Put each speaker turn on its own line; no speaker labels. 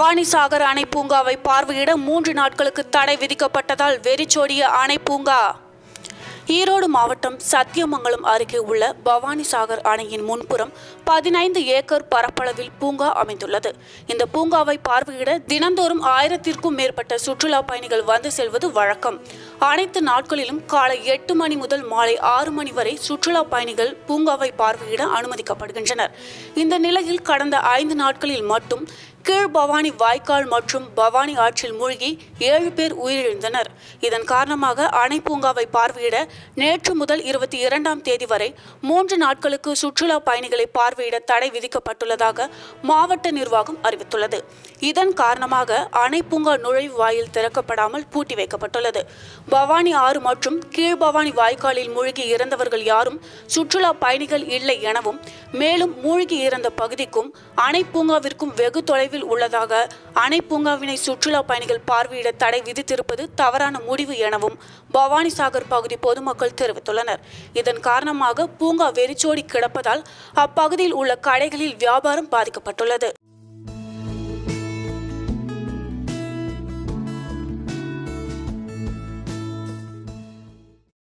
பவானி சாகர் அணை பூங்காவை பார்வையிட மூன்று நாட்களுக்கு தடை விதிக்கப்பட்டதால் வெறிச்சோடிய அணை பூங்கா ஈரோடு மாவட்டம் சத்தியமங்கலம் அருகே உள்ள பவானி சாகர் அணையின் முன்புறம் பதினைந்து ஏக்கர் பரப்பளவில் பூங்கா அமைந்துள்ளது இந்த பூங்காவை பார்வையிட தினந்தோறும் ஆயிரத்திற்கும் மேற்பட்ட சுற்றுலா பயணிகள் வந்து செல்வது வழக்கம் அனைத்து நாட்களிலும் காலை எட்டு மணி முதல் மாலை ஆறு மணி வரை சுற்றுலா பயணிகள் பூங்காவை பார்வையிட அனுமதிக்கப்படுகின்றனர் இந்த நிலையில் கடந்த ஐந்து நாட்களில் மட்டும் கீழ் பவானி வாய்க்கால் மற்றும் பவானி ஆற்றில் மூழ்கி ஏழு பேர் உயிரிழந்தனர் இதன் காரணமாக அணை பூங்காவை பார்வையிட நேற்று முதல் இருபத்தி இரண்டாம் தேதி வரை மூன்று நாட்களுக்கு சுற்றுலா பயணிகளை பார்வையிட தடை விதிக்கப்பட்டுள்ளதாக மாவட்ட நிர்வாகம் அறிவித்துள்ளது இதன் காரணமாக அணை பூங்கா நுழைவு வாயில் திறக்கப்படாமல் பூட்டி வைக்கப்பட்டுள்ளது பவானி ஆறு மற்றும் கீழ் பவானி வாய்க்காலில் மூழ்கி இறந்தவர்கள் யாரும் சுற்றுலா பயணிகள் இல்லை எனவும் மேலும் மூழ்கி இறந்த பகுதிக்கும் அணை பூங்காவிற்கும் வெகு தொலைவில் உள்ளதாக அணை பூங்காவினை சுற்றுலா பயணிகள் பார்வையிட தடை விதித்திருப்பது தவறான முடிவு எனவும் பவானி சாகர் பகுதி பொதுமக்கள் தெரிவித்துள்ளனர் இதன் காரணமாக பூங்கா வெறிச்சோடி கிடப்பதால் அப்பகுதியில் உள்ள கடைகளில் வியாபாரம் பாதிக்கப்பட்டுள்ளது